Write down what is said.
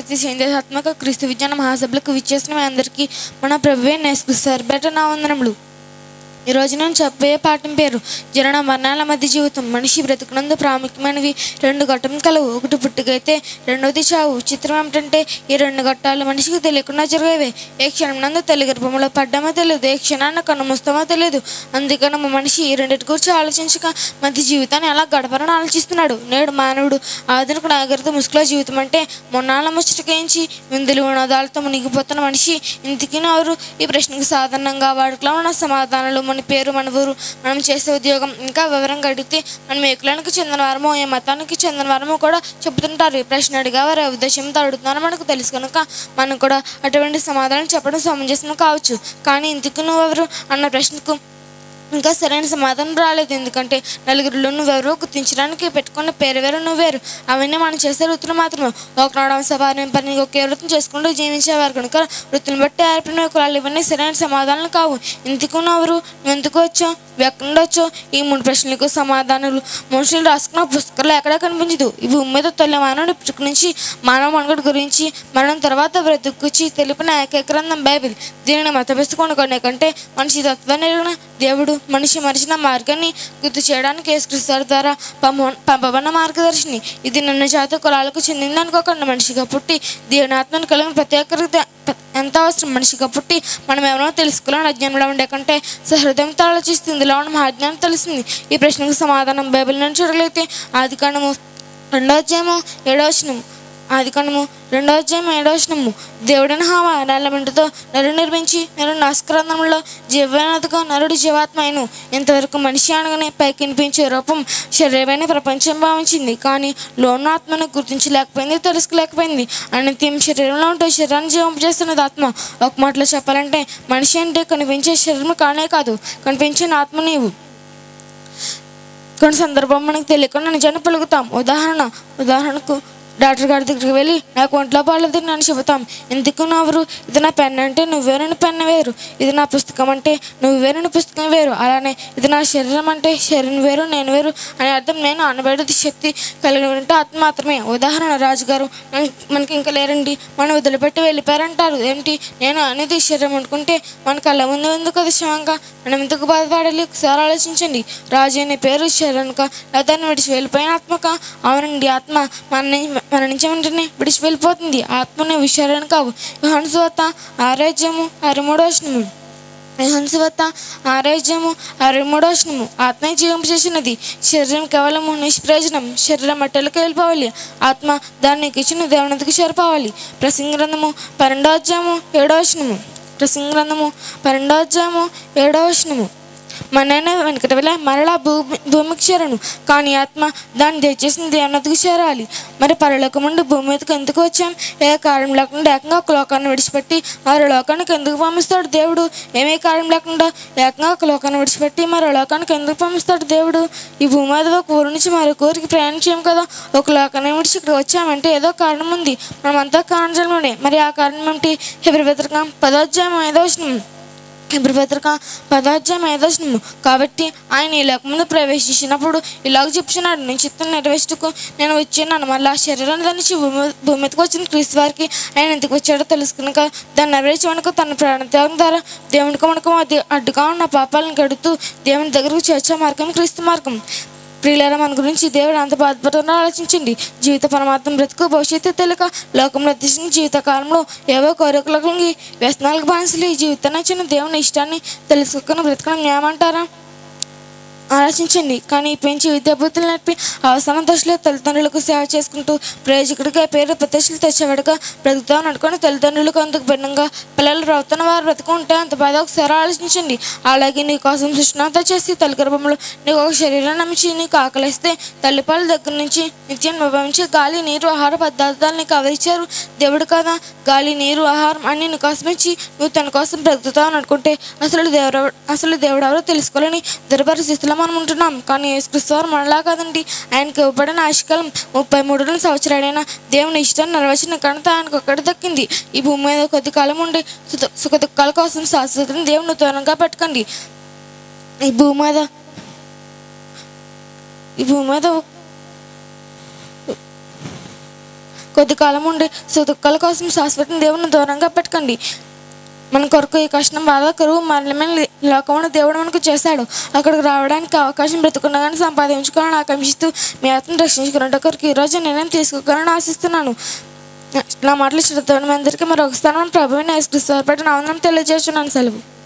ప్రతి సందేశాత్మక క్రీస్తు విజ్ఞాన మహాసభలకు విచ్చేసిన మీ అందరికీ మన ప్రభువే నేర్పిస్తారు బెటర్ నా వందనములు ఈ రోజు నేను చెప్పబోయే పాఠం పేరు జనన మరణాల మధ్య జీవితం మనిషి బ్రతుకునందు ప్రాముఖ్యమైనవి రెండు ఘట్టం కలవు ఒకటి పుట్టుకైతే రెండవది చావు చిత్రం ఏమిటంటే ఈ రెండు ఘట్టాలు మనిషికి తెలియకుండా జరిగేవే ఏ క్షణం నందు తల్లి గర్భంలో పడ్డామో తెలియదు ఏ క్షణాన్ని కనుమూస్తామో తెలియదు అందుకని మా మనిషి ఈ రెండింటి గురించి ఆలోచించక మధ్య జీవితాన్ని ఎలా గడపాలని ఆలోచిస్తున్నాడు నేడు మానవుడు ఆధునిక నాగరికత ముసుగులో జీవితం అంటే మొన్నాళ్ళ ముచ్చటకేయించి విందులు వినోదాలతో మునిగిపోతున్న మనిషి ఇంతకీ ఎవరు ఈ ప్రశ్నకు సాధారణంగా వాడుకలో ఉన్న సమాధానాలు మన పేరు మన ఊరు మనం చేసే ఉద్యోగం ఇంకా వివరంగా అడిగితే మనం ఏ కులానికి చెందిన వారమో ఏ మతానికి చెందిన వారమో కూడా చెబుతుంటారు ఈ ప్రశ్న అడిగా వారి ఉద్దేశంతో అడుగుతున్నారో మనకు తెలుసు కనుక మనం కూడా అటువంటి సమాధానం చెప్పడం సమంజసం కావచ్చు కానీ ఇంతకు నువ్వెవరు అన్న ప్రశ్నకు ఇంకా సరైన సమాధానం రాలేదు ఎందుకంటే నలుగురిలో నువ్వెవరో గుర్తించడానికి పెట్టుకున్న పేరు వేరు నువ్వేరు అవన్నీ మనం చేసే వృత్తులు మాత్రమే ఒకనాడు సవారి పని ఒకే వృత్తం చేసుకుంటూ జీవించేవారు కనుక వృత్తిని బట్టి ఏర్పడిన కులాలు ఇవన్నీ సరైన సమాధానాలు కావు ఎందుకు నువ్వెవరు నువ్వు ఎందుకు వచ్చావు నువ్వు ఎక్కడి నుండి వచ్చావు ఈ మూడు ప్రశ్నలకు సమాధానాలు మనుషులు రాసుకున్న పుస్తకాలు ఎక్కడా కనిపించదు ఈ భూమి మీద తొలి మానవుడి పుట్టుక నుంచి మానవ మనుగడ గురించి మరణం తర్వాత బ్రతుకుచి తెలిపిన ఏకైక గ్రంథం బైబిల్ దీనిని మతపిస్తుకొని కొనే కంటే మనిషి తత్వాన్ని ఎరిగిన దేవుడు మనిషి మరిచిన మార్గాన్ని గుర్తు చేయడానికి యేసుక్రీస్తు ద్వారా పంప- పంపబడిన మార్గదర్శిని ఇది నిన్న జాతి కులాలకు చెందింది అనుకోకుండా మనిషిగా పుట్టి దేవుని ఆత్మను కలిగిన ప్రత్యేకత ఎంత అవసరం మనిషిగా పుట్టి మనం ఎవరో తెలుసుకోవాలని అజ్ఞానంలో ఉండే కంటే సహృదయంతో ఆలోచిస్తుంది ఇందులో ఉన్న మహాజ్ఞానం తెలిసింది ఈ ప్రశ్నకు సమాధానం బైబిల్ నుంచి చూడగలిగితే ఆది కాండము రెండో అధ్యాయము ఏడో వచనము ఆది కాండము రెండో అధ్యాయం ఏడో వచనము దేవుడిని హావ నల్లమెంటుతో నరుడు నిర్మించి నరుడు నాస్కరంధంలో జీవనదుగా నరుడు జీవాత్మ అయిను ఇంతవరకు మనిషి అనగానే పైకి వినిపించే రూపం శరీరమైన ప్రపంచం భావించింది కానీ లోన ఆత్మను గుర్తించలేకపోయింది తెలుసుకోలేకపోయింది అనిత్యం శరీరంలో ఉంటూ శరీరాన్ని జీవింపజేస్తున్నది ఆత్మ ఒక మాటలో చెప్పాలంటే మనిషి అంటే కనిపించే శరీరం కానే కాదు కనిపించిన ఆత్మ నీవు కొన్ని సందర్భం మనకు తెలియకుండా నిజాన్ని పలుకుతాం ఉదాహరణ ఉదాహరణకు డాక్టర్ గారి దగ్గరికి వెళ్ళి నాకు ఒంట్లో బాగాలేదు అని చెబుతాం ఎందుకు నవ్వరు ఇది నా పెన్ అంటే నువ్వేనని పెన్ వేరు ఇది నా పుస్తకం అంటే నువ్వు వేరని పుస్తకం వేరు అలానే ఇది నా శరీరం అంటే శరీరం వేరు నేను వేరు అనే అర్థం నేను అనబడేది శక్తి కలిగి ఉంటే ఆత్మ మాత్రమే ఉదాహరణ రాజుగారు మన- మనకి ఇంకా లేరండి మనం వదిలిపెట్టి వెళ్ళిపోయారంటారు ఏంటి నేను అనేది శరీరం అనుకుంటే మన కళ్ళ ముందు ఎందుకు అది శవంగా మనం ఎందుకు బాధపడాలి ఒకసారి ఆలోచించండి రాజు అనే పేరు శరణక అతను విడిచి వెళ్ళిపోయిన ఆత్మక అవునండి ఆత్మ మన ని- మన నుంచి వెంటనే విడిచి వెళ్ళిపోతుంది ఆత్మని విషయాలను కావు హంసువత ఆరోగ్యము అరిమూడోష్ణము హంసవత ఆరోగ్యము అరిమూడోష్ణము ఆత్మ జీవం చేసినది శరీరం కేవలము నిష్ప్రయోజనం శరీరం మట్టలకు వెళ్ళిపోవాలి ఆత్మ దానికి ఇచ్చిన దేవునికి చేరిపోవాలి ప్రసంగ్రంథము పన్నెండో అధ్యాయము ఏడో వచనము ప్రసంగ్రంథము పన్నెండో అధ్యాయము ఏడో వచనము మననే వెనకటి వెళ్ళ మరలా భూమి భూమికి చేరను కానీ ఆత్మ దాన్ని దయచేసిన దేవునదికి చేరాలి మరి పరలోకం నుండి భూమి మీదకి ఎందుకు వచ్చాం ఏ కారణం లేకుండా ఏకంగా ఒక లోకాన్ని విడిచిపెట్టి మరో లోకానికి ఎందుకు పంపిస్తాడు దేవుడు ఏమీ కారణం లేకుండా ఏకంగా ఒక లోకాన్ని విడిచిపెట్టి మరో లోకానికి ఎందుకు పంపిస్తాడు దేవుడు ఈ భూమి మీద ఒక ఊరు నుంచి మరో ఊరికి ప్రయాణించాం కదా ఒక లోకాన్ని విడిచి ఇక్కడ వచ్చామంటే ఏదో కారణం ఉంది మనమంతా కారణజన్మనే మరి ఆ కారణం ఏమిటి హెబ్రి పత్రిక పదోధ్యాయం ఐదో వచనం హెబ్రి పత్రిక పదాధ్యాయం ఐదోషణము కాబట్టి ఆయన ఈ లోకమును ప్రవేశించినప్పుడు ఇలాగ చెప్తున్నాడు నేను చిత్తం నెరవేర్చుటకు నేను వచ్చాను మళ్ళీ ఆ శరీరాన్ని ధరించి భూమి భూమి మీదకి వచ్చిన క్రీస్తు వారికి ఆయన ఎందుకు వచ్చాడో తెలుసుకున్నాక దాన్ని నెరవేర్చడానికి తన ప్రాణత్యాగం ద్వారా దేవునికి మనకు అది అడ్డుగా ఉన్న పాపాలను కడుతూ దేవుని దగ్గరకు చేర్చే మార్గం క్రీస్తు మార్గం ప్రియులారా మన గురించి దేవుడు అంత బాధపడుతున్నా ఆలోచించండి జీవిత పరమాత్మ బ్రతుకు భవిష్యత్తు తెలియక లోకంలో తీసిన జీవిత కాలంలో ఏవో కోరికలకు వ్యసనాలకు బానిసలు ఈ జీవితాన్ని ఇచ్చిన దేవుని ఇష్టాన్ని తెలుసుకుని బ్రతకడం ఏమంటారా ఆలోచించండి కానీ పెంచి విద్యాబుద్ధులు నేర్పి అవసరం దశలో తల్లిదండ్రులకు సేవ చేసుకుంటూ ప్రయోజకుడిగా పేరు ప్రతిష్టలు తెచ్చేవాడుగా బ్రతుకుతా నడుకొని తల్లిదండ్రులకు అందుకు భిన్నంగా పిల్లలు ప్రవర్తన వారు బ్రతుకుంటే అంత బాధ ఒకసారి ఆలోచించండి అలాగే నీ కోసం సృష్టినంతా చేసి తల్లి గర్భంలో నీకు ఒక శరీరం నమ్మించి నీకు ఆకలిస్తే తల్లిపాల దగ్గర నుంచి నిత్యం అనుభవించి గాలి నీరు ఆహార పదార్థాలు నీకు అవరించారు దేవుడు కదా గాలి నీరు ఆహారం అన్ని నీ కోసం ఇచ్చి నువ్వు తన కోసం బ్రతుకుతావు అనుకుంటే అసలు దేవుడు అసలు దేవుడు ఎవరో తెలుసుకోవాలని దుర్భర స్థితిలో మనం ఉంటున్నాం కానీ యేసుక్రీస్తు వారు మనలా కాదండి ఆయనకు ఇవ్వబడిన ఆయుష్కాలం ముప్పై మూడు సంవత్సరాలైన దేవుని ఇష్టాన్ని నెరవేర్చిన ఘనత ఆయనకు ఒక్కటి దక్కింది ఈ భూమి మీద కొద్ది కాలం ఉండి సుఖ- సుఖ దుఃఖాల కోసం శాశ్వతం దేవుని దూరంగా పెట్టుకోండి ఈ భూమి మీద ఈ భూమి మీద కొద్ది కాలం ఉండి సుతుక్కల కోసం శాశ్వతం దేవుని దూరంగా పెట్టకండి మన కొరకు ఈ కష్టం బాధ కరువు మరణమైన లోకమును దేవుడు మనకు చేశాడు అక్కడికి రావడానికి అవకాశం బ్రతుకున్నగానే సంపాదించుకోవాలని ఆకాంక్షిస్తూ మీ ఆత్మను రక్షించుకున్నట్టు కొరకు ఈరోజు నిర్ణయం తీసుకోవాలని ఆశిస్తున్నాను నా మాటలు శ్రద్ధ అందరికీ మరొకసారి మన ప్రభుత్వ నేసుకృష్ణ నా వందనం తెలియజేస్తున్నాను సెలవు